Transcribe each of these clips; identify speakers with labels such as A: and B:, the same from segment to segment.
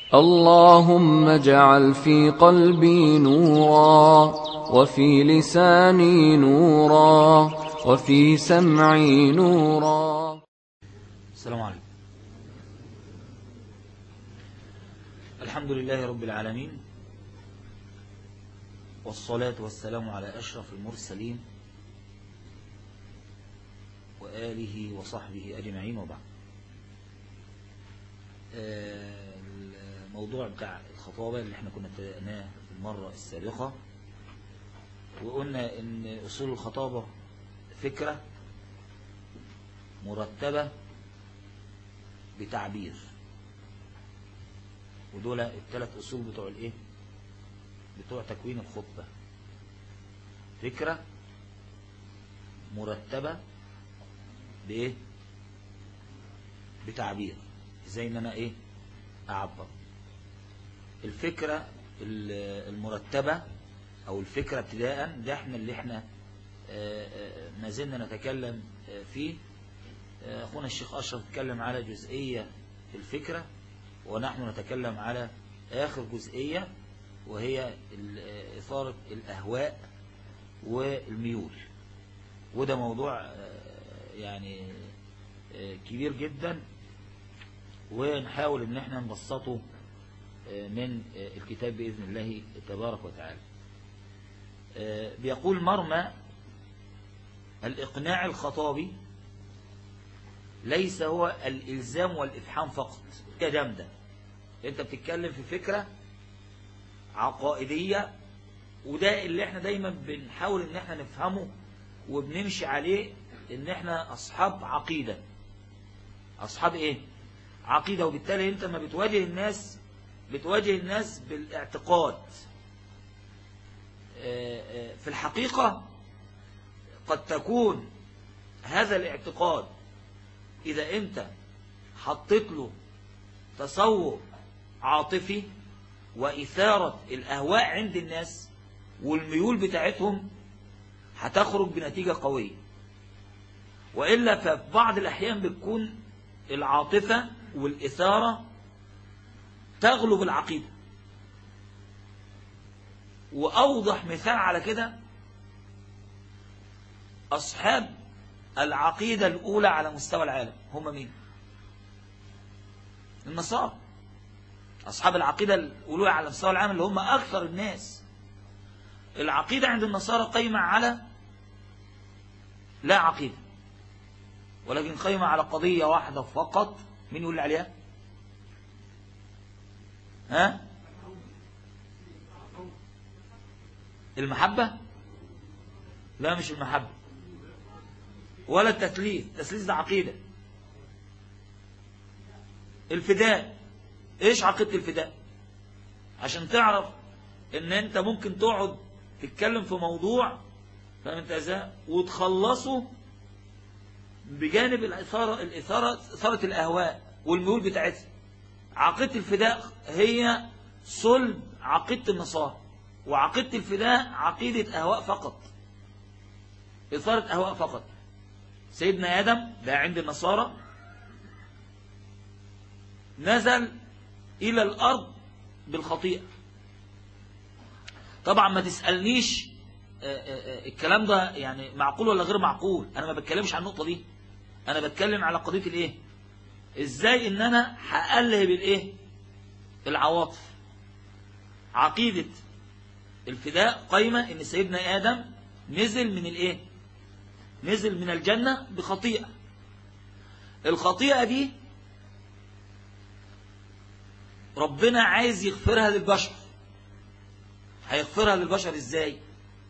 A: اللهم اجعل في قلبي نورا وفي لساني نورا وفي سمعي نورا
B: السلام عليكم الحمد لله رب العالمين والصلاة والسلام على أشرف المرسلين وآله وصحبه أجمعين وبعد آه، الموضوع بتاع الخطابة اللي احنا كنا ابتدأناه في المرة السابقة وقلنا ان أصول الخطابة فكرة مرتبة بتعبير ودول الثلاث أصول بتوع الايه بتوع تكوين الخطبة فكرة مرتبة بايه بتعبير ازاي ان انا ايه اعبر الفكرة المرتبة او الفكرة ابتداء ده احنا اللي احنا ما زلنا نتكلم فيه اخونا الشيخ اشرف اتكلم على جزئية في الفكرة ونحن نتكلم على اخر جزئية وهي اثارة الاهواء والميول وده موضوع يعني كبير جدا ونحاول ان احنا نبسطه من الكتاب بإذن الله تبارك وتعالى بيقول مرمى الإقناع الخطابي ليس هو الإلزام والإفحام فقط كدمدة انت بتتكلم في فكرة عقائدية وده اللي احنا دايما بنحاول ان احنا نفهمه وبنمشي عليه ان احنا اصحاب عقيدة اصحاب ايه عقيدة وبالتالي انت ما بتواجه الناس بتواجه الناس بالاعتقاد في الحقيقة قد تكون هذا الاعتقاد إذا أنت حطيت له تصور عاطفي وإثارة الأهواء عند الناس والميول بتاعتهم هتخرج بنتيجة قوية وإلا ففي بعض الأحيان بتكون العاطفة والإثارة تغلب العقيدة وأوضح مثال على كده أصحاب العقيدة الأولى على مستوى العالم هم مين النصارى أصحاب العقيدة الأولى على مستوى العالم اللي هم أكثر الناس العقيدة عند النصارى قيمة على لا عقيدة ولكن قيمة على قضية واحدة فقط مين يقول عليها ها المحبة لا مش المحبة ولا التثليث التثليث ده عقيدة الفداء ايش عقيدة الفداء عشان تعرف ان انت ممكن تقعد تتكلم في موضوع فاهم انت ازاي وتخلصه بجانب الإثارة, الإثارة إثارة الأهواء والميول بتاعتها عقيدة الفداء هي صلب عقيدة النصارى وعقيدة الفداء عقيدة أهواء فقط إثارة أهواء فقط سيدنا آدم ده عند النصارى نزل إلى الأرض بالخطيئة طبعا ما تسألنيش الكلام ده يعني معقول ولا غير معقول أنا ما بتكلمش عن النقطة دي أنا بتكلم على قضية الإيه إزاي إن أنا هقلب الإيه العواطف عقيدة الفداء قايمة إن سيدنا آدم نزل من الإيه نزل من الجنة بخطيئة الخطيئة دي ربنا عايز يغفرها للبشر هيغفرها للبشر ازاي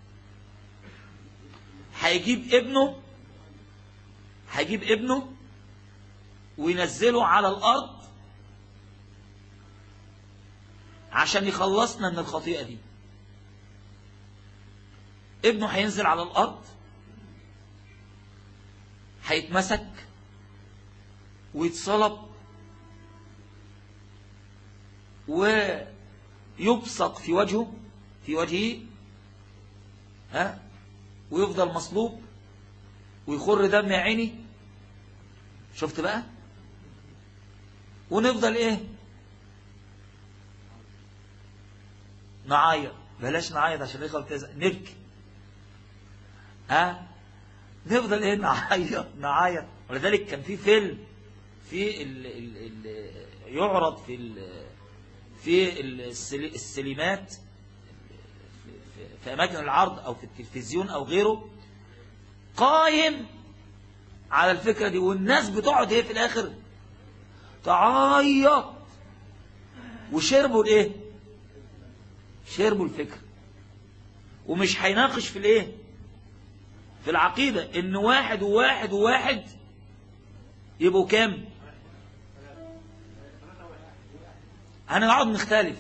B: هيجيب ابنه هيجيب ابنه وينزله على الأرض عشان يخلصنا من الخطيئة دي ابنه هينزل على الأرض هيتمسك ويتصلب ويبصق في وجهه في وجهه ها ويفضل مصلوب ويخر دم يا عيني شفت بقى ونفضل ايه نعيط بلاش نعيط عشان الاخوه بتزعل نبكي ها نفضل ايه نعيط نعيط ولذلك كان في فيلم في ال ال ال يعرض في ال في السل- السينمات في- في اماكن العرض او في التلفزيون او غيره قايم على الفكره دي والناس بتقعد ايه في الاخر تعيط وشربوا الايه شربوا الفكر ومش هيناقش في الايه في العقيدة ان واحد وواحد وواحد يبقوا كام هنقعد نختلف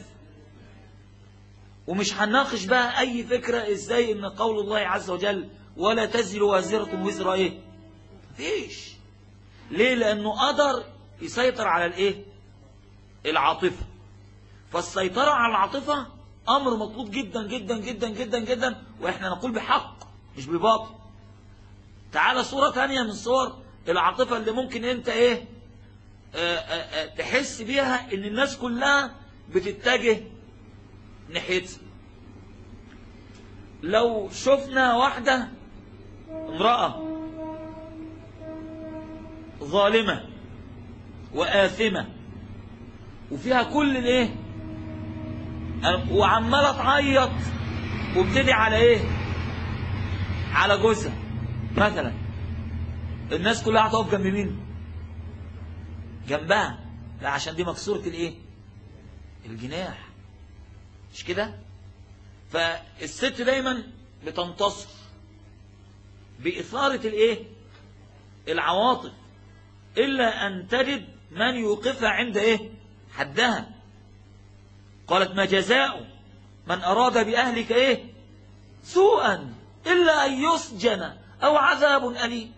B: ومش هنناقش بقى اي فكرة ازاي ان قول الله عز وجل ولا تزر وازرة وزر ايه مفيش ليه لانه قدر يسيطر على الايه العاطفة فالسيطرة على العاطفة امر مطلوب جدا جدا جدا جدا جدا واحنا نقول بحق مش بباطل تعالى صورة تانية من صور العاطفة اللي ممكن انت ايه آآ آآ تحس بيها ان الناس كلها بتتجه ناحيتها لو شفنا واحدة امرأة ظالمة وآثمة وفيها كل الايه وعمالة تعيط وبتدعي على ايه على جوزها مثلا الناس كلها هتقف جنب مين جنبها لا عشان دي مكسورة الايه الجناح مش كده فالست دايما بتنتصر بإثارة الايه العواطف إلا أن تجد من يوقفها عند ايه حدها قالت ما جزاء من أراد بأهلك ايه سوءا إلا أن يسجن أو عذاب أليم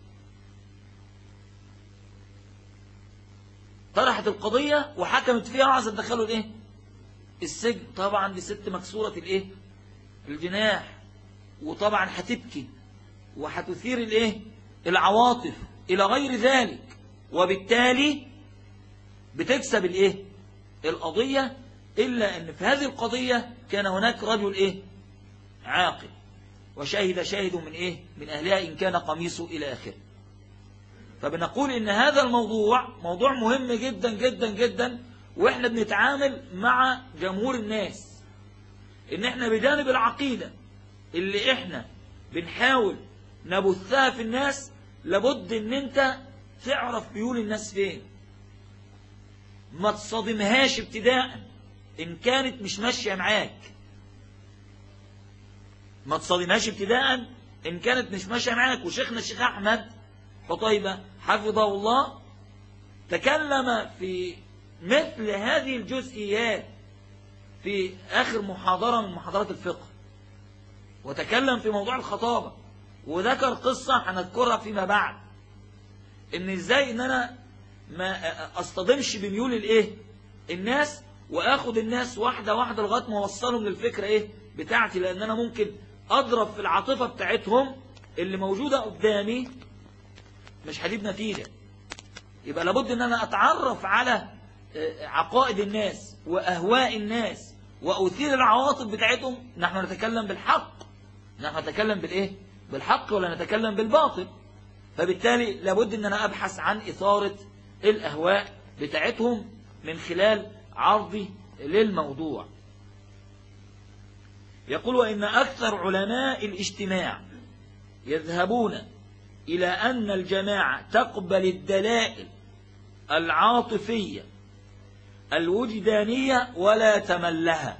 B: طرحت القضية وحكمت فيها وعايزة تدخله الايه السجن طبعا دي ست مكسورة الايه الجناح وطبعا هتبكي وهتثير الايه العواطف الى غير ذلك وبالتالي بتكسب الايه القضية الا ان في هذه القضية كان هناك رجل ايه عاقل وشهد شاهد من ايه من اهلها ان كان قميصه الى اخره فبنقول ان هذا الموضوع موضوع مهم جدا جدا جدا واحنا بنتعامل مع جمهور الناس ان احنا بجانب العقيدة اللي احنا بنحاول نبثها في الناس لابد ان انت تعرف ميول الناس فين ما تصادمهاش ابتداء ان كانت مش ماشية معاك ما تصادمهاش ابتداء ان كانت مش ماشية معاك وشيخنا الشيخ احمد حطيبة حفظه الله تكلم في مثل هذه الجزئيات في آخر محاضرة من محاضرات الفقه وتكلم في موضوع الخطابة وذكر قصة هنذكرها فيما بعد ان ازاي ان انا ما اصطدمش بميول الايه الناس واخد الناس واحدة واحدة لغاية ما اوصلهم للفكرة ايه بتاعتي لان انا ممكن اضرب في العاطفة بتاعتهم اللي موجودة قدامي مش هجيب نتيجة يبقى لابد ان انا اتعرف على عقائد الناس واهواء الناس واثير العواطف بتاعتهم نحن نتكلم بالحق نحن نتكلم بالايه بالحق ولا نتكلم بالباطل فبالتالي لابد ان انا ابحث عن اثارة الاهواء بتاعتهم من خلال عرضي للموضوع يقول وان اكثر علماء الاجتماع يذهبون إلى أن الجماعة تقبل الدلائل العاطفية الوجدانية ولا تملها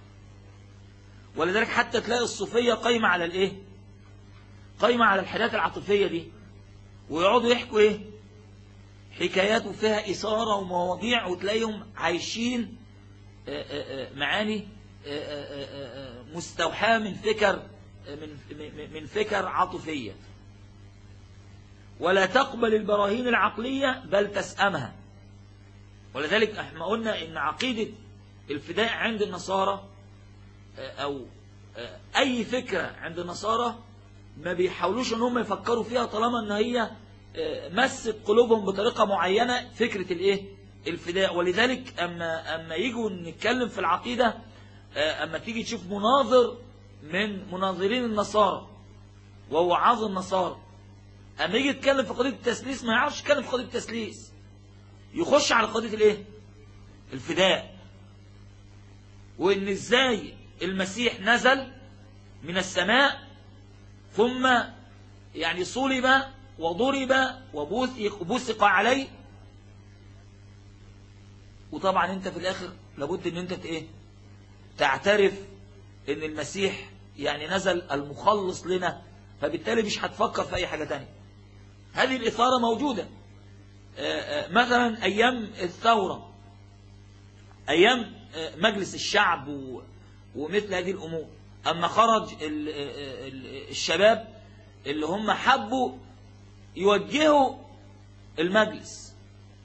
B: ولذلك حتى تلاقي الصوفية قايمة على الإيه قايمة على الحاجات العاطفية دي ويقعدوا يحكوا إيه حكايات وفيها إثارة ومواضيع وتلاقيهم عايشين معاني مستوحاة من فكر من من فكر عاطفية ولا تقبل البراهين العقلية بل تسأمها ولذلك احنا قلنا ان عقيدة الفداء عند النصارى او اي فكرة عند النصارى ما بيحاولوش ان هم يفكروا فيها طالما ان هي مست قلوبهم بطريقة معينة فكرة الايه الفداء ولذلك اما, أما يجوا نتكلم في العقيدة آه، أما تيجي تشوف مناظر من مناظرين النصارى ووعاظ النصارى أما يجي يتكلم في قضية التسليس ما يعرفش يتكلم في قضية التسليس يخش على قضية الايه الفداء وان ازاي المسيح نزل من السماء ثم يعني صلب وضرب وبثق عليه وطبعا انت في الاخر لابد ان انت ايه تعترف ان المسيح يعني نزل المخلص لنا فبالتالي مش هتفكر في اي حاجة تانية هذه الاثارة موجودة مثلا ايام الثورة ايام مجلس الشعب ومثل هذه الامور اما خرج الشباب اللي هم حبوا يوجهوا المجلس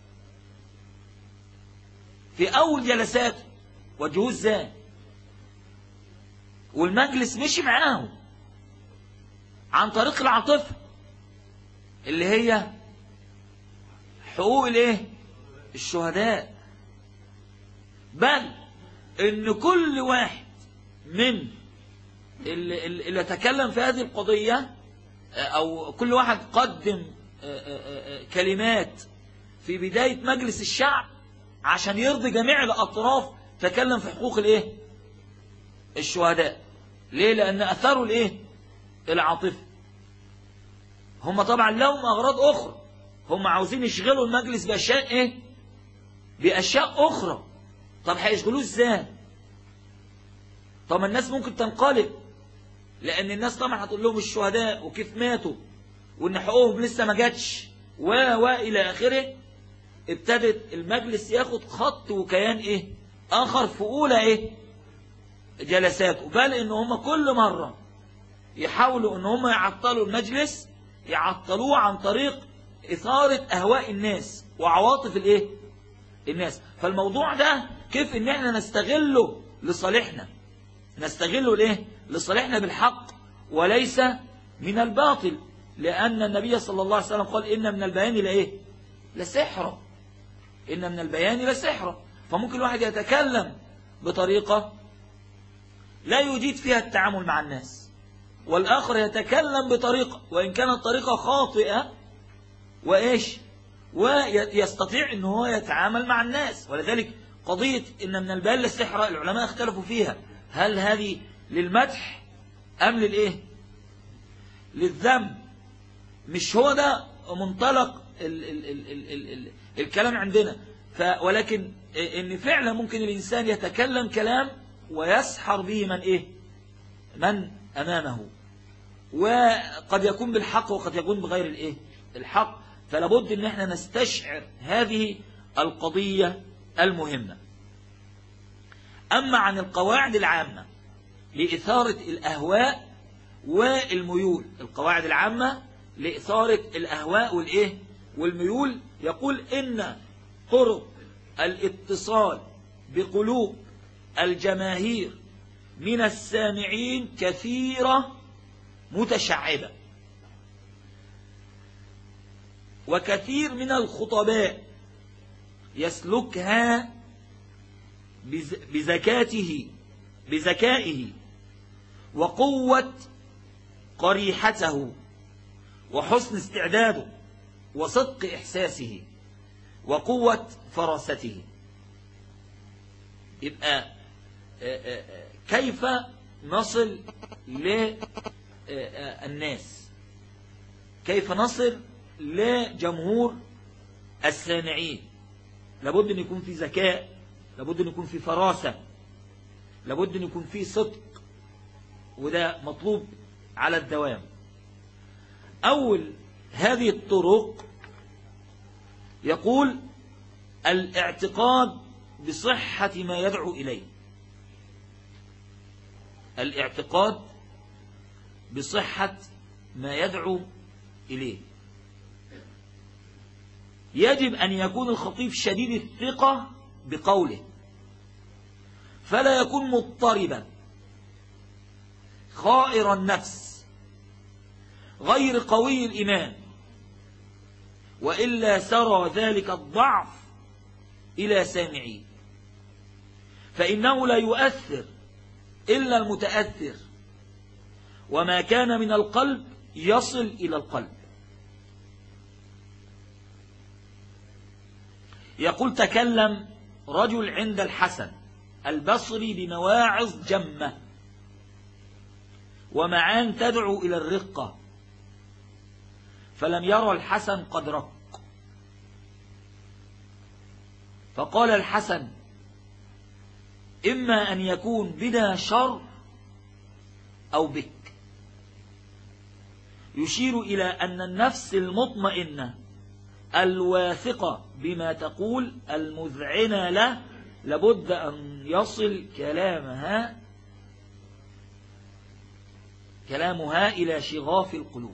B: في اول جلسات وجهوه ازاي والمجلس مشي معاهم عن طريق العاطفه اللي هي حقوق الايه الشهداء بل ان كل واحد من اللي, اللي تكلم في هذه القضية او كل واحد قدم كلمات في بداية مجلس الشعب عشان يرضي جميع الاطراف تكلم في حقوق الايه الشهداء ليه لان اثروا الايه العاطفه هم طبعا لهم اغراض اخرى هم عاوزين يشغلوا المجلس باشياء ايه باشياء اخرى طب هيشغلوه ازاي طب الناس ممكن تنقلب لان الناس طبعا هتقول لهم الشهداء وكيف ماتوا وان حقوقهم لسه ما جاتش و و الى اخره ابتدت المجلس ياخد خط وكيان ايه اخر في اولى ايه جلساته بل ان هم كل مرة يحاولوا ان هم يعطلوا المجلس يعطلوه عن طريق اثارة اهواء الناس وعواطف الايه الناس فالموضوع ده كيف ان احنا نستغله لصالحنا نستغله ليه لصالحنا بالحق وليس من الباطل لأن النبي صلى الله عليه وسلم قال إن من البيان لإيه لسحرة إن من البيان لسحرة فممكن الواحد يتكلم بطريقة لا يجيد فيها التعامل مع الناس والآخر يتكلم بطريقة وإن كانت طريقة خاطئة وإيش ويستطيع أنه هو يتعامل مع الناس ولذلك قضية إن من البيان للسحرة العلماء اختلفوا فيها هل هذه للمدح أم للإيه للذم مش هو ده منطلق ال ال ال ال ال ال الكلام عندنا ف ولكن ان فعلا ممكن الإنسان يتكلم كلام ويسحر به من إيه من أمامه وقد يكون بالحق وقد يكون بغير الإيه الحق فلابد ان احنا نستشعر هذه القضية المهمة أما عن القواعد العامة لإثارة الأهواء والميول القواعد العامة لإثارة الأهواء والإيه والميول يقول إن طرق الاتصال بقلوب الجماهير من السامعين كثيرة متشعبة وكثير من الخطباء يسلكها بزكاته بذكائه وقوة قريحته وحسن استعداده وصدق إحساسه وقوة فراسته يبقى كيف نصل للناس كيف نصل لجمهور السامعين لابد أن يكون في ذكاء لابد أن يكون في فراسة لابد أن يكون في صدق وده مطلوب على الدوام أول هذه الطرق يقول الاعتقاد بصحة ما يدعو إليه الاعتقاد بصحة ما يدعو إليه يجب أن يكون الخطيب شديد الثقة بقوله فلا يكون مضطربا خائر النفس غير قوي الإيمان وإلا سرى ذلك الضعف إلى سامعيه فإنه لا يؤثر إلا المتأثر وما كان من القلب يصل إلى القلب يقول تكلم رجل عند الحسن البصري بمواعظ جمة ومعان تدعو إلى الرقة فلم يرى الحسن قد رق فقال الحسن إما أن يكون بنا شر أو بك يشير إلى أن النفس المطمئنة الواثقة بما تقول المذعنة له لابد أن يصل كلامها كلامها إلى شغاف القلوب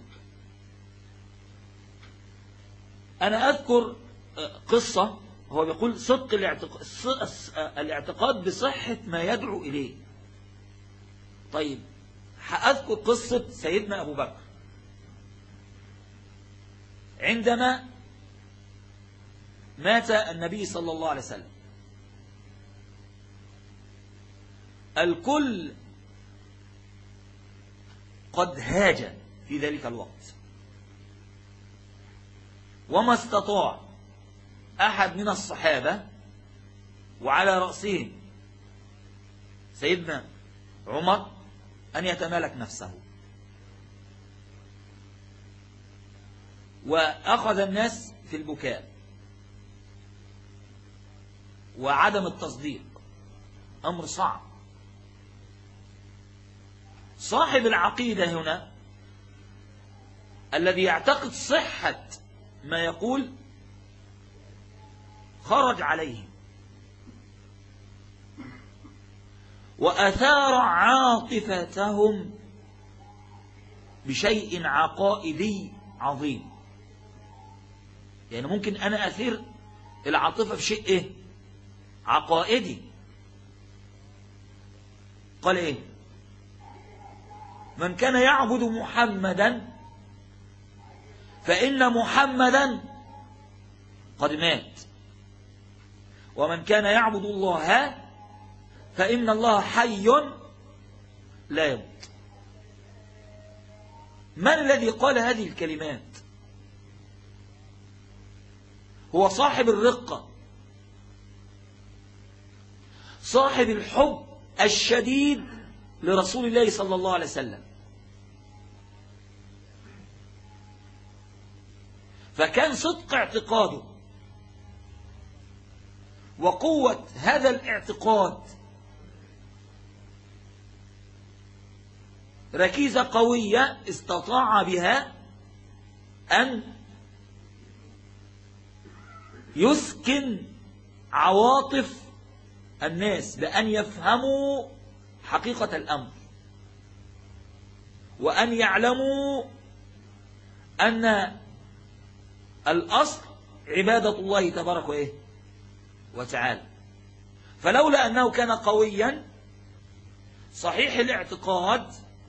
B: أنا أذكر قصة هو بيقول صدق الاعتقاد بصحة ما يدعو إليه طيب هأذكر قصة سيدنا أبو بكر عندما مات النبي صلى الله عليه وسلم الكل قد هاج في ذلك الوقت وما استطاع أحد من الصحابة وعلى رأسهم سيدنا عمر أن يتمالك نفسه وأخذ الناس في البكاء وعدم التصديق أمر صعب صاحب العقيدة هنا الذي يعتقد صحة ما يقول خرج عليهم وأثار عاطفتهم بشيء عقائدي عظيم يعني ممكن أنا أثير العاطفة في شيء إيه عقائدي قال إيه من كان يعبد محمدا فإن محمدا قد مات ومن كان يعبد الله فإن الله حي لا يموت من الذي قال هذه الكلمات هو صاحب الرقة صاحب الحب الشديد لرسول الله صلى الله عليه وسلم فكان صدق اعتقاده وقوة هذا الاعتقاد ركيزة قوية استطاع بها أن يسكن عواطف الناس بأن يفهموا حقيقة الأمر وأن يعلموا أن الأصل عبادة الله تبارك وإيه وتعالى فلولا أنه كان قويا صحيح الاعتقاد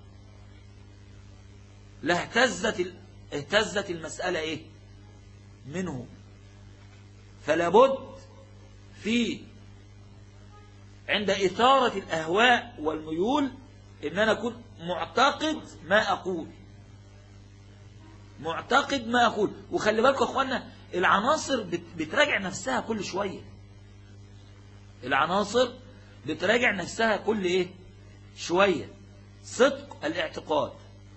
B: لاهتزت اهتزت المسألة إيه منه فلا بد في عند إثارة الأهواء والميول إن أنا أكون معتقد ما أقول معتقد ما أقول وخلي بالكم يا أخوانا العناصر بتراجع نفسها كل شوية العناصر بتراجع نفسها كل إيه شوية صدق الاعتقاد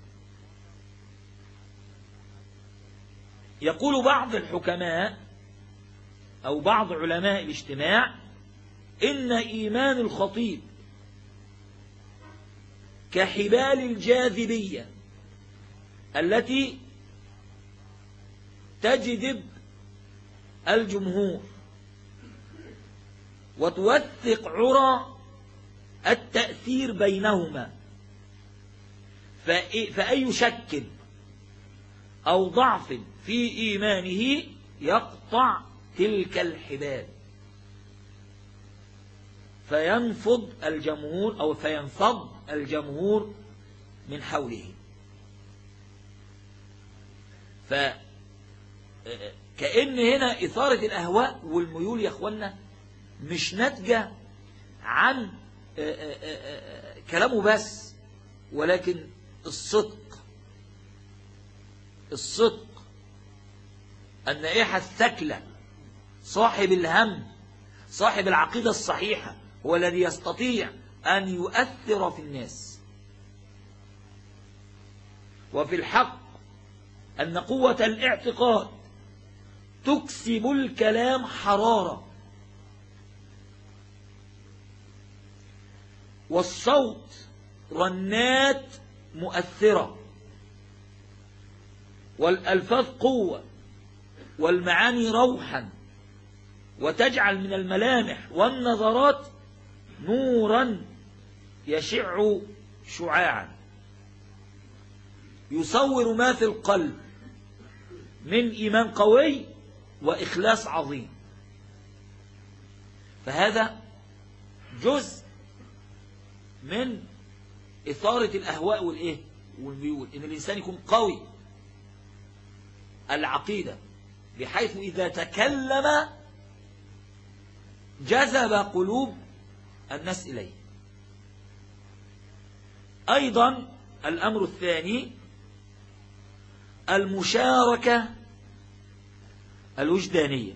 B: يقول بعض الحكماء أو بعض علماء الاجتماع إن إيمان الخطيب كحبال الجاذبية التي تجذب الجمهور وتوثق عرى التأثير بينهما فأي شك أو ضعف في إيمانه يقطع تلك الحبال فينفض الجمهور أو فينفض الجمهور من حوله ف كأن هنا إثارة الأهواء والميول يا أخوانا مش ناتجة عن آه، آه، آه، كلامه بس ولكن الصدق الصدق النائحة الثكلة صاحب الهم صاحب العقيدة الصحيحة هو الذي يستطيع أن يؤثر في الناس وفي الحق أن قوة الاعتقاد تكسب الكلام حرارة والصوت رنات مؤثرة والألفاظ قوة والمعاني روحا وتجعل من الملامح والنظرات نورا يشع شعاعا يصور ما في القلب من إيمان قوي وإخلاص عظيم فهذا جزء من إثارة الأهواء والإيه والميول إن الإنسان يكون قوي العقيدة بحيث إذا تكلم جذب قلوب الناس إليه أيضا الأمر الثاني المشاركة الوجدانية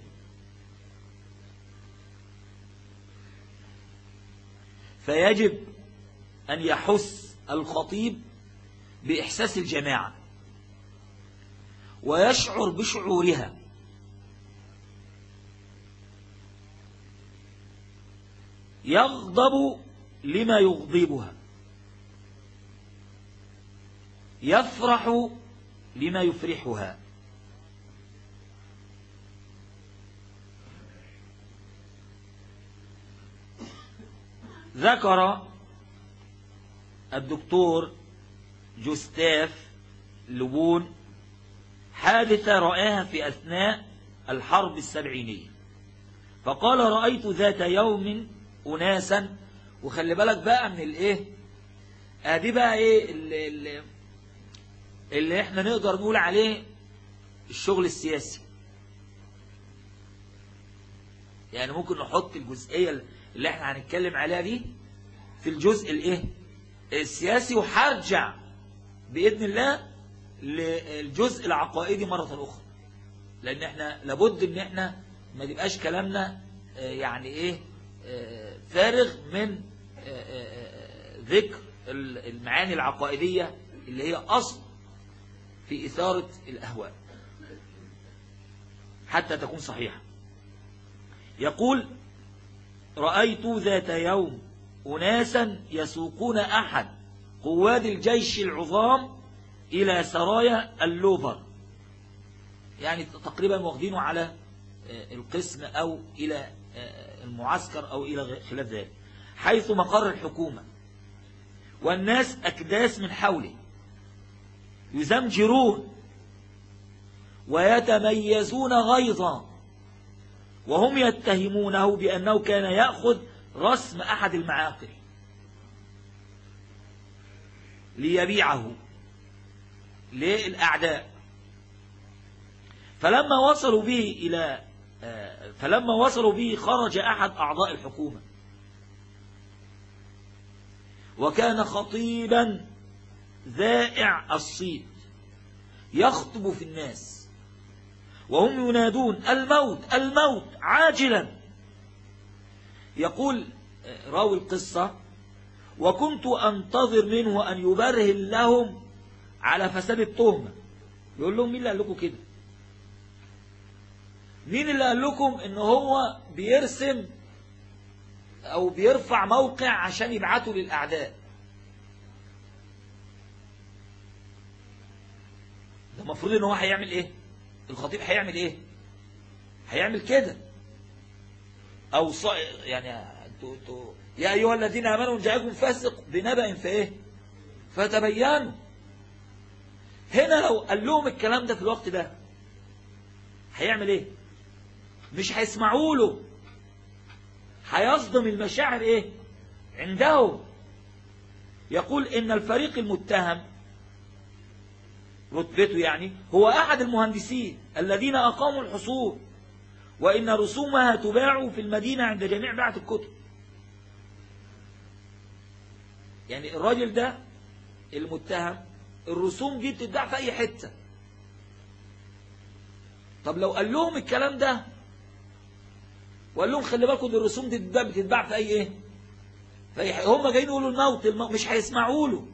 B: فيجب أن يحس الخطيب بإحساس الجماعة ويشعر بشعورها يغضب لما يغضبها يفرح لما يفرحها ذكر الدكتور جوستاف لبون حادثة رآها في أثناء الحرب السبعينية فقال رأيت ذات يوم أناسا وخلي بالك بقى من الايه ادي بقى ايه اللي, اللي, اللي احنا نقدر نقول عليه الشغل السياسي يعني ممكن نحط الجزئية اللي احنا هنتكلم عليها دي في الجزء الايه السياسي وهرجع بإذن الله للجزء العقائدي مرة أخرى لأن احنا لابد ان احنا ما تبقاش كلامنا يعني ايه فارغ من ذكر المعاني العقائدية اللي هي أصل في إثارة الأهواء حتى تكون صحيحة يقول رأيت ذات يوم أناسا يسوقون أحد قواد الجيش العظام إلى سرايا اللوفر يعني تقريبا واخدينه على القسم أو إلى المعسكر أو إلى خلاف ذلك حيث مقر الحكومة والناس أكداس من حوله يزمجرون ويتميزون غيظا وهم يتهمونه بأنه كان يأخذ رسم أحد المعاقل ليبيعه للأعداء فلما وصلوا به إلى فلما وصلوا به خرج أحد أعضاء الحكومة وكان خطيبا ذائع الصيت يخطب في الناس وهم ينادون الموت الموت عاجلا يقول راوي القصة وكنت أنتظر منه أن يبرهن لهم على فساد التهمة يقول لهم مين اللي قال لكم كده مين اللي قال لكم ان هو بيرسم او بيرفع موقع عشان يبعته للاعداء ده المفروض ان هو هيعمل ايه الخطيب هيعمل ايه هيعمل كده او ص... يعني تو... تو... يا ايها الذين امنوا ان جاءكم فاسق بنبأ فايه فتبينوا هنا لو قال لهم الكلام ده في الوقت ده هيعمل ايه مش هيسمعوا له هيصدم المشاعر ايه عنده يقول ان الفريق المتهم رتبته يعني هو احد المهندسين الذين اقاموا الحصول وان رسومها تباع في المدينة عند جميع باعة الكتب يعني الراجل ده المتهم الرسوم دي بتتباع في اي حتة طب لو قال لهم الكلام ده وقال لهم خلي بالكم دي الرسوم دي بتتباع بتتباع في اي ايه في أي ح- هم جايين يقولوا الموت, الموت مش هيسمعوا له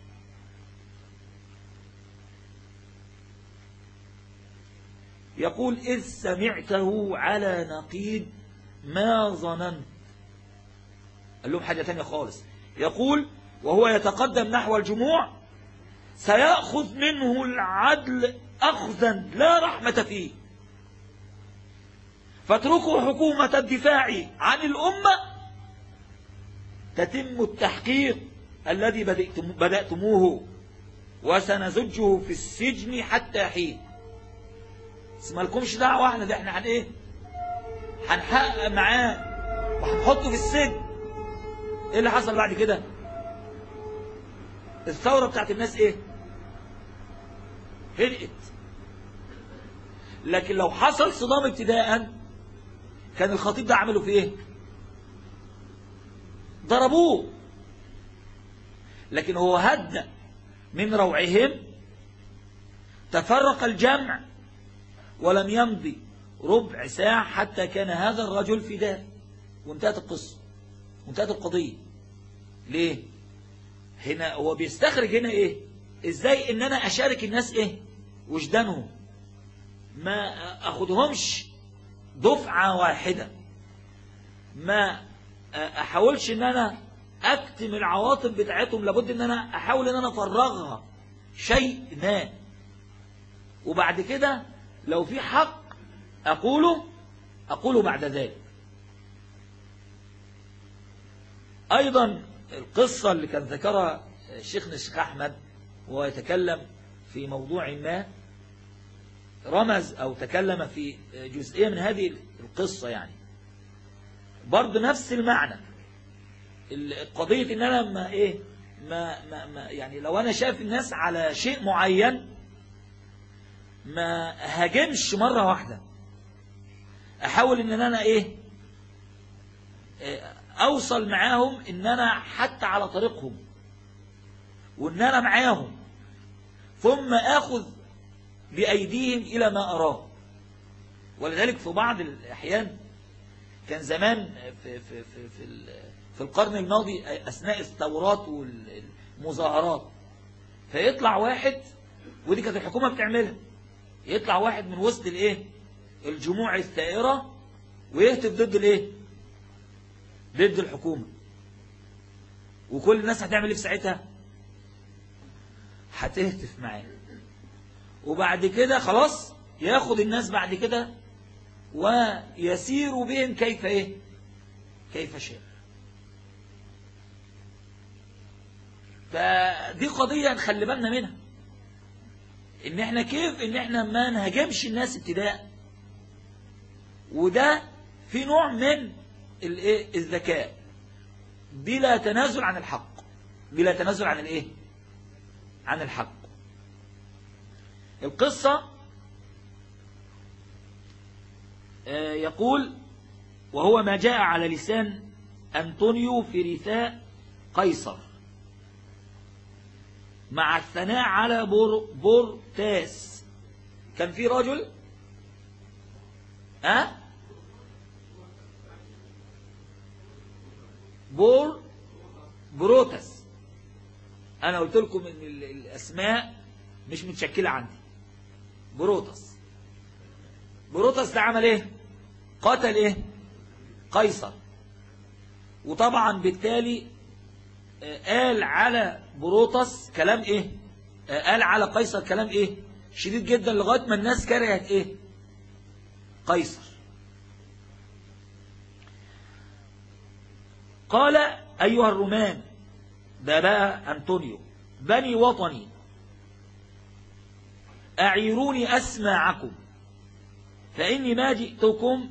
B: يقول إذ سمعته على نقيض ما ظننت قال لهم حاجة تانية خالص يقول وهو يتقدم نحو الجموع سيأخذ منه العدل أخذا لا رحمة فيه فاتركوا حكومة الدفاع عن الأمة تتم التحقيق الذي بدأتم- بدأتموه وسنزجه في السجن حتى حين بس مالكمش دعوة احنا ده احنا هن ايه هنحقق معاه وهنحطه في السجن ايه اللي حصل بعد كده الثورة بتاعت الناس ايه هدئت لكن لو حصل صدام ابتداء كان الخطيب ده عمله في ايه ضربوه لكن هو هدأ من روعهم تفرق الجمع ولم يمضي ربع ساعة حتى كان هذا الرجل فداء وانتهت القصة وانتهت القضية ليه هنا هو بيستخرج هنا ايه ازاي ان انا اشارك الناس ايه وجدانهم ما اخدهمش دفعة واحدة ما احاولش ان انا اكتم العواطف بتاعتهم لابد ان انا احاول ان انا افرغها شيء ما وبعد كده لو في حق اقوله اقوله بعد ذلك ايضا القصة اللي كان ذكرها شيخنا الشيخ احمد وهو يتكلم في موضوع ما رمز او تكلم في جزئية من هذه القصة يعني برضه نفس المعنى القضية ان انا ما ايه ما, ما, ما يعني لو انا شايف الناس على شيء معين ما هاجمش مرة واحدة احاول ان انا ايه اوصل معاهم ان انا حتى على طريقهم وان انا معاهم ثم اخذ بايديهم الى ما اراه ولذلك في بعض الاحيان كان زمان في في في في, في القرن الماضي اثناء الثورات والمظاهرات فيطلع واحد ودي كانت الحكومه بتعملها يطلع واحد من وسط الايه الجموع الثائره ويهتف ضد الايه ضد الحكومه وكل الناس هتعمل ايه في ساعتها هتهتف معاه وبعد كده خلاص ياخد الناس بعد كده ويسير بهم كيف ايه كيف شاء فدي قضية نخلي بالنا منها ان احنا كيف ان احنا ما نهاجمش الناس ابتداء وده في نوع من الايه الذكاء بلا تنازل عن الحق بلا تنازل عن الايه عن الحق القصة يقول وهو ما جاء على لسان أنطونيو في رثاء قيصر مع الثناء على بور بورتاس كان في رجل أه؟ بور بروتس أنا قلت لكم إن الأسماء مش متشكلة عندي بروتس بروتس ده عمل إيه قتل إيه قيصر وطبعا بالتالي قال على بروتس كلام ايه قال على قيصر كلام ايه شديد جدا لغاية ما الناس كرهت ايه قيصر قال ايها الرومان ده بقى انطونيو بني وطني اعيروني اسماعكم فاني ما جئتكم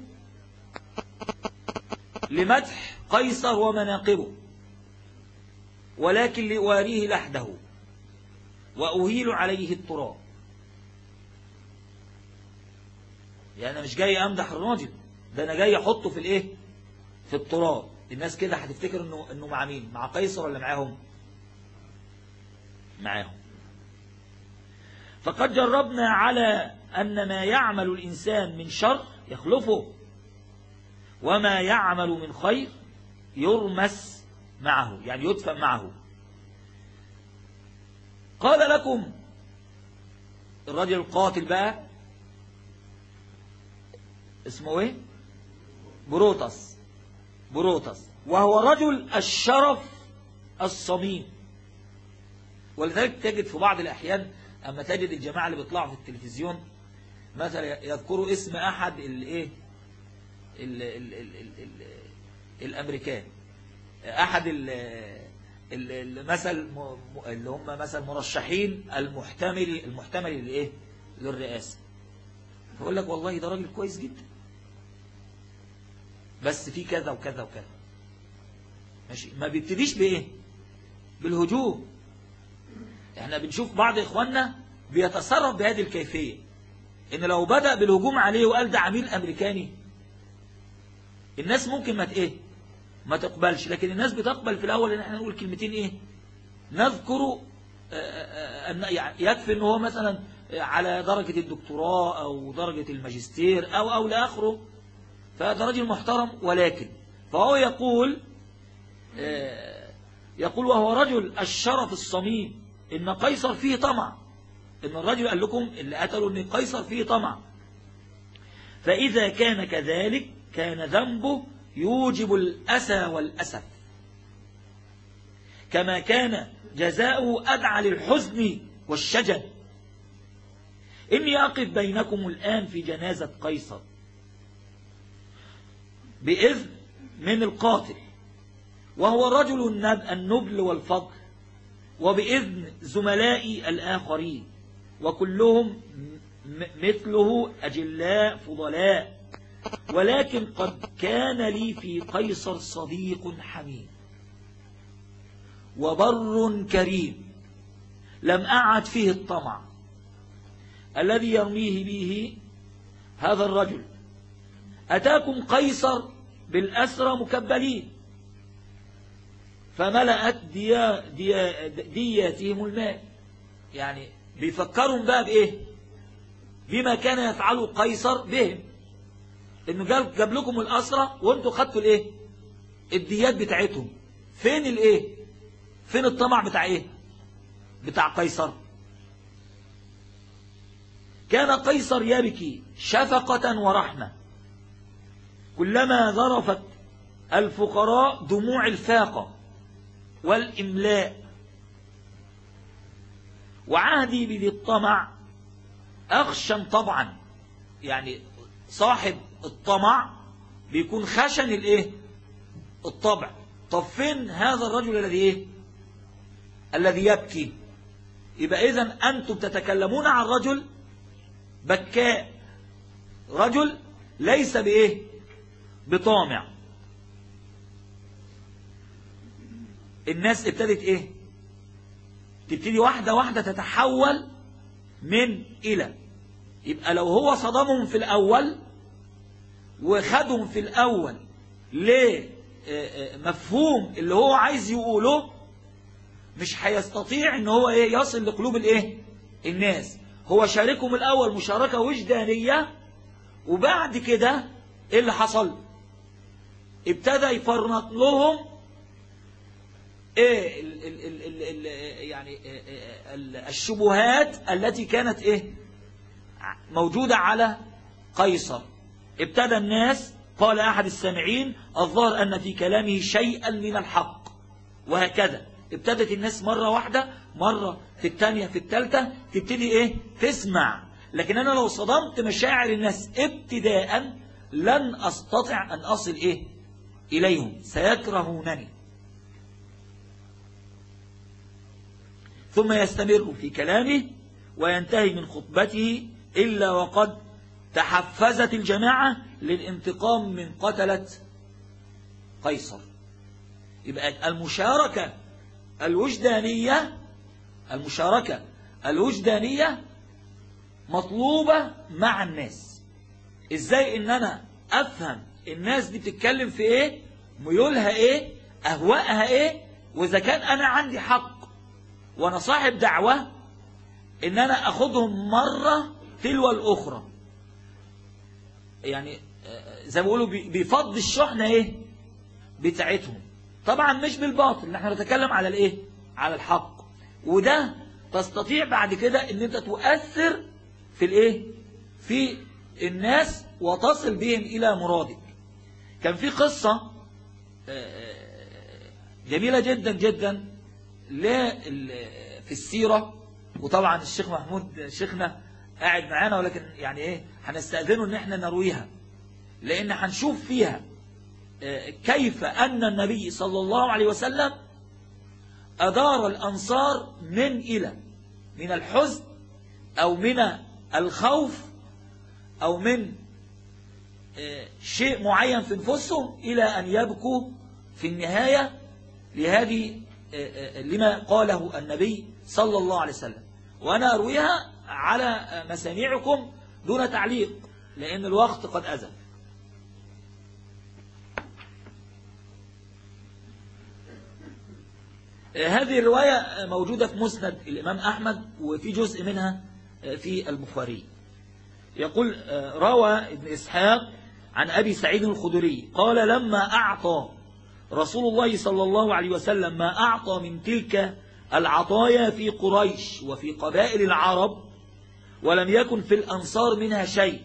B: لمدح قيصر ومناقبه ولكن لأواريه لحده وأهيل عليه التراب يعني أنا مش جاي أمدح الراجل ده أنا جاي أحطه في الإيه في التراب الناس كده هتفتكر إنه إنه مع مين مع قيصر ولا معاهم معاهم فقد جربنا على أن ما يعمل الإنسان من شر يخلفه وما يعمل من خير يرمس معه يعني يدفن معه قال لكم الرجل القاتل بقى اسمه ايه بروتس بروتس وهو رجل الشرف الصميم ولذلك تجد في بعض الأحيان أما تجد الجماعة اللي بيطلعوا في التلفزيون مثلا يذكروا اسم أحد الايه ال ال ال ال ال الأمريكان أحد ال ال مثل اللي هم مثلا مرشحين المحتمل المحتمل لإيه للرئاسة فيقول لك والله ده راجل كويس جدا بس في كذا وكذا وكذا ماشي ما بيبتديش بإيه بالهجوم احنا بنشوف بعض إخواننا بيتصرف بهذه الكيفية إن لو بدأ بالهجوم عليه وقال ده عميل أمريكاني الناس ممكن ما ايه ما تقبلش لكن الناس بتقبل في الأول إن احنا نقول كلمتين إيه نذكر أن يعني يكفي إن هو مثلا على درجة الدكتوراه أو درجة الماجستير أو أو لآخره فهذا رجل محترم ولكن فهو يقول يقول وهو رجل الشرف الصميم إن قيصر فيه طمع إن الرجل قال لكم اللي قتلوا إن قيصر فيه طمع فإذا كان كذلك كان ذنبه يوجب الأسى والأسف كما كان جزاؤه أدعى للحزن والشجن إني أقف بينكم الآن في جنازة قيصر بإذن من القاتل وهو رجل النبل والفضل وبإذن زملائي الآخرين وكلهم مثله أجلاء فضلاء ولكن قد كان لي في قيصر صديق حميم وبر كريم لم أعد فيه الطمع الذي يرميه به هذا الرجل أتاكم قيصر بالأسرى مكبلين فملأت ديا ديا دياتهم المال يعني بيفكروا بقى بإيه بما كان يفعله قيصر بهم انه جاب, جاب لكم الأسرى وانتوا خدتوا الايه الديات بتاعتهم فين الايه فين الطمع بتاع ايه بتاع قيصر كان قيصر يبكي شفقة ورحمة كلما ظرفت الفقراء دموع الفاقة والإملاء وعهدي بذي الطمع أخشن طبعا يعني صاحب الطمع بيكون خشن الايه الطبع طب فين هذا الرجل الذي ايه الذي يبكي يبقى اذا انتم تتكلمون عن رجل بكاء رجل ليس بايه بطامع الناس ابتدت ايه تبتدي واحدة واحدة تتحول من إلى يبقى لو هو صدمهم في الأول وخدهم في الأول لمفهوم اللي هو عايز يقوله مش هيستطيع ان هو ايه يصل لقلوب الايه الناس هو شاركهم الأول مشاركة وجدانية وبعد كده ايه اللي حصل ابتدى يفرنط لهم ايه ال ال ال ال ال يعني ال الشبهات التي كانت ايه موجودة على قيصر ابتدى الناس قال أحد السامعين الظاهر أن في كلامه شيئا من الحق وهكذا ابتدت الناس مرة واحدة مرة في الثانية في الثالثة تبتدي ايه تسمع لكن أنا لو صدمت مشاعر الناس ابتداء لن أستطيع أن أصل ايه إليهم سيكرهونني ثم يستمر في كلامه وينتهي من خطبته إلا وقد تحفزت الجماعة للانتقام من قتلة قيصر يبقى المشاركة الوجدانية المشاركة الوجدانية مطلوبة مع الناس ازاي ان انا افهم الناس دي بتتكلم في ايه ميولها ايه اهواءها ايه واذا كان انا عندي حق وانا صاحب دعوة ان انا اخدهم مرة تلو الاخرى يعني آه، زي ما بيقولوا بي- بيفض الشحنة ايه بتاعتهم طبعا مش بالباطل نحن نتكلم على الايه على الحق وده تستطيع بعد كده ان انت تؤثر في الايه في الناس وتصل بهم الى مرادك كان في قصة جميلة جدا جدا لل- في السيرة وطبعا الشيخ محمود شيخنا قاعد معانا ولكن يعني ايه هنستأذنه ان احنا نرويها لان هنشوف فيها آه، كيف ان النبي صلى الله عليه وسلم ادار الانصار من الى من الحزن او من الخوف او من آه، شيء معين في نفوسهم إلى أن يبكوا في النهاية لهذه آه، آه، لما قاله النبي صلى الله عليه وسلم وأنا أرويها على آه، مسامعكم دون تعليق لأن الوقت قد أذن آه، هذه الرواية آه، موجودة في مسند الإمام أحمد وفي جزء منها آه، في البخاري يقول آه، روى ابن إسحاق عن أبي سعيد الخدري قال لما أعطى رسول الله صلى الله عليه وسلم ما أعطى من تلك العطايا في قريش وفي قبائل العرب ولم يكن في الأنصار منها شيء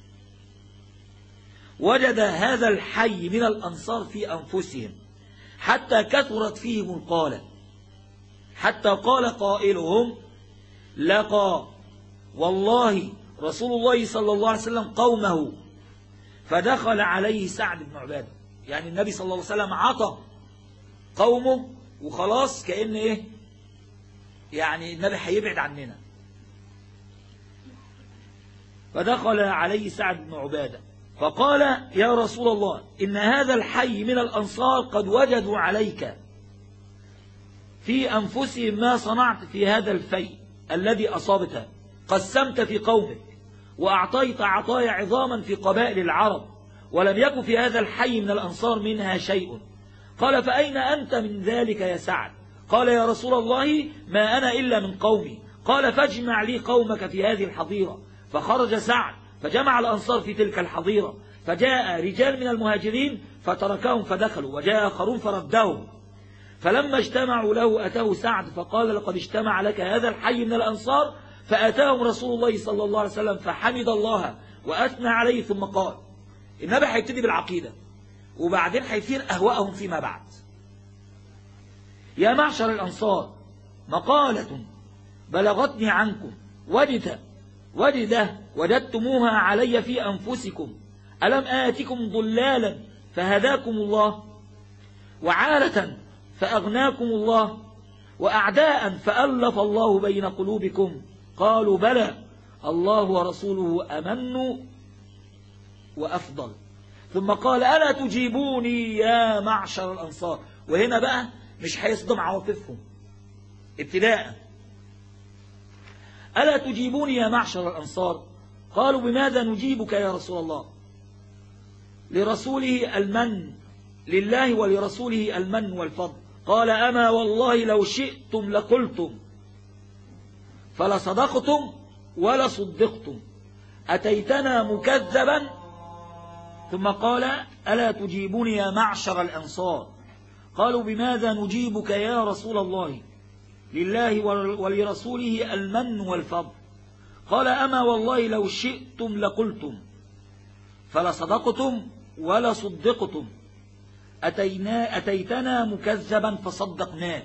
B: وجد هذا الحي من الأنصار في أنفسهم حتى كثرت فيهم القالة حتى قال قائلهم لقى والله رسول الله صلى الله عليه وسلم قومه فدخل عليه سعد بن عبادة يعني النبي صلى الله عليه وسلم عطى قومه وخلاص كأن ايه يعني النبي هيبعد عننا فدخل عليه سعد بن عبادة فقال يا رسول الله إن هذا الحي من الأنصار قد وجدوا عليك في أنفسهم ما صنعت في هذا الفيء الذي أصابته قسمت في قومك وأعطيت عطايا عظاما في قبائل العرب ولم يكن في هذا الحي من الأنصار منها شيء قال فأين أنت من ذلك يا سعد قال يا رسول الله ما أنا إلا من قومي قال فاجمع لي قومك في هذه الحظيرة فخرج سعد فجمع الأنصار في تلك الحظيرة فجاء رجال من المهاجرين فتركهم فدخلوا وجاء آخرون فردهم فلما اجتمعوا له أتاه سعد فقال لقد اجتمع لك هذا الحي من الأنصار فأتاهم رسول الله صلى الله عليه وسلم فحمد الله وأثنى عليه ثم قال النبي هيبتدي بالعقيدة وبعدين هيثير أهواءهم فيما بعد يا معشر الأنصار مقالة بلغتني عنكم وجد وجد وجدتموها علي في أنفسكم ألم آتكم ضلالا فهداكم الله وعالة فأغناكم الله وأعداء فألف الله بين قلوبكم قالوا بلى الله ورسوله أمن وأفضل ثم قال ألا تجيبوني يا معشر الأنصار وهنا بقى مش هيصدم عواطفهم ابتداء ألا تجيبوني يا معشر الأنصار قالوا بماذا نجيبك يا رسول الله لرسوله المن لله ولرسوله المن والفضل قال أما والله لو شئتم لقلتم فلصدقتم ولصدقتم أتيتنا مكذبا ثم قال ألا تجيبني يا معشر الأنصار قالوا بماذا نجيبك يا رسول الله لله ولرسوله المن والفضل قال أما والله لو شئتم لقلتم فلصدقتم ولصدقتم أتينا أتيتنا مكذبا فصدقناك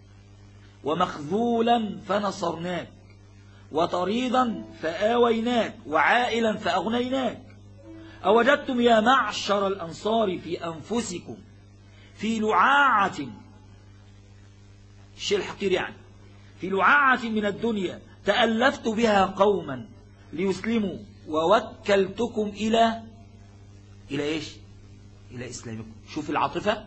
B: ومخذولا فنصرناك وطريدا فآويناك وعائلا فأغنيناك أوجدتم يا معشر الأنصار في أنفسكم في لعاعة الشيء الحقير يعني في لعاعة من الدنيا تألفت بها قوما ليسلموا ووكلتكم إلى إلى إيش إلى إسلامكم شوف العاطفة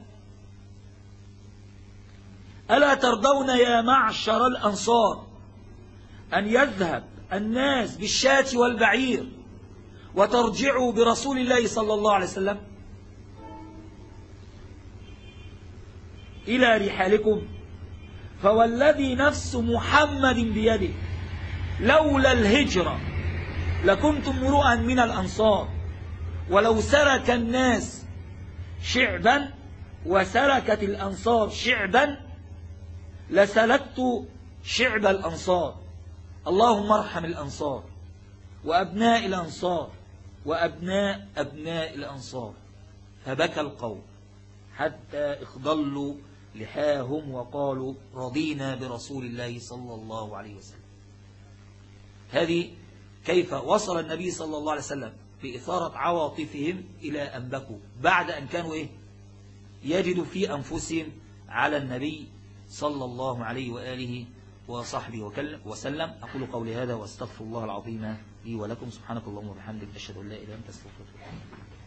B: ألا ترضون يا معشر الأنصار أن يذهب الناس بالشاة والبعير وترجعوا برسول الله صلى الله عليه وسلم إلى رحالكم فوالذي نفس محمد بيده لولا الهجرة لكنت امرؤا من الأنصار ولو سرك الناس شعبا وسركت الأنصار شعبا لسلكت شعب الأنصار اللهم ارحم الأنصار وأبناء الأنصار وأبناء أبناء الأنصار فبكى القوم حتى اخضلوا لحاهم وقالوا رضينا برسول الله صلى الله عليه وسلم هذه كيف وصل النبي صلى الله عليه وسلم بإثارة عواطفهم إلى أن بكوا بعد أن كانوا إيه يجدوا في أنفسهم على النبي صلى الله عليه وآله وصحبه وسلم أقول قولي هذا واستغفر الله العظيم لي ولكم سبحانك اللهم وبحمدك أشهد أن لا إله إلا أنت أستغفرك